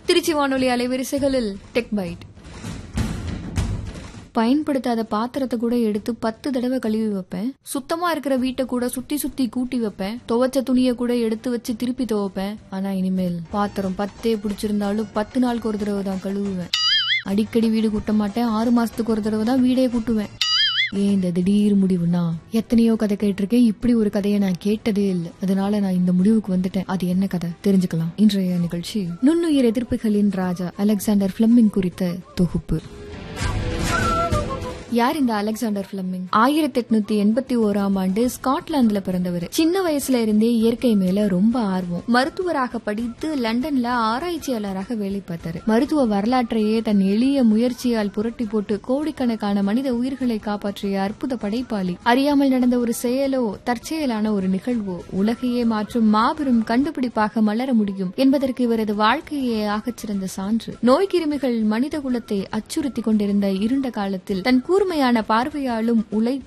திருச்சி வானொலி அலைவரிசைகளில் tech byte பயன்படுத்தாத பாத்திரத்தை கூட எடுத்து பத்து தடவை கழுவி வைப்பேன் சுத்தமா இருக்கிற வீட்டை கூட சுத்தி சுத்தி கூட்டி வைப்பேன் துவைச்ச துணியை கூட எடுத்து வச்சு திருப்பி துவைப்பேன் ஆனா இனிமேல் பாத்திரம் பத்தே பிடிச்சிருந்தாலும் பத்து நாளுக்கு ஒரு தடவை தான் கழுவுவேன் அடிக்கடி வீடு கூட்ட மாட்டேன் ஆறு மாசத்துக்கு ஒரு தடவை தான் வீடே கூட்டுவேன் ஏன் இந்த திடீர் முடிவுனா எத்தனையோ கதை கேட்டிருக்கேன் இப்படி ஒரு கதையை நான் கேட்டதே இல்லை அதனால நான் இந்த முடிவுக்கு வந்துட்டேன் அது என்ன கதை தெரிஞ்சுக்கலாம் இன்றைய நிகழ்ச்சி நுண்ணுயிர் எதிர்ப்புகளின் ராஜா அலெக்சாண்டர் பிளம்மிங் குறித்த தொகுப்பு யார் இந்த அலெக்சாண்டர் பிளம்மிங் ஆயிரத்தி எட்நூத்தி எண்பத்தி ஓராம் ஆண்டு ஸ்காட்லாந்துல பிறந்தவர் சின்ன வயசுல இருந்தே இயற்கை மேல ரொம்ப ஆர்வம் மருத்துவராக படித்து லண்டன்ல ஆராய்ச்சியாளராக வேலை பார்த்தாரு மருத்துவ வரலாற்றையே தன் எளிய முயற்சியால் புரட்டி போட்டு கோடிக்கணக்கான மனித உயிர்களை காப்பாற்றிய அற்புத படைப்பாளி அறியாமல் நடந்த ஒரு செயலோ தற்செயலான ஒரு நிகழ்வோ உலகையே மாற்றும் மாபெரும் கண்டுபிடிப்பாக மலர முடியும் என்பதற்கு இவரது வாழ்க்கையே ஆகச்சிறந்த சான்று நோய்க்கிருமிகள் மனித குலத்தை அச்சுறுத்தி கொண்டிருந்த இருண்ட காலத்தில் தன் கூர்மையான பார்வையாலும் உழை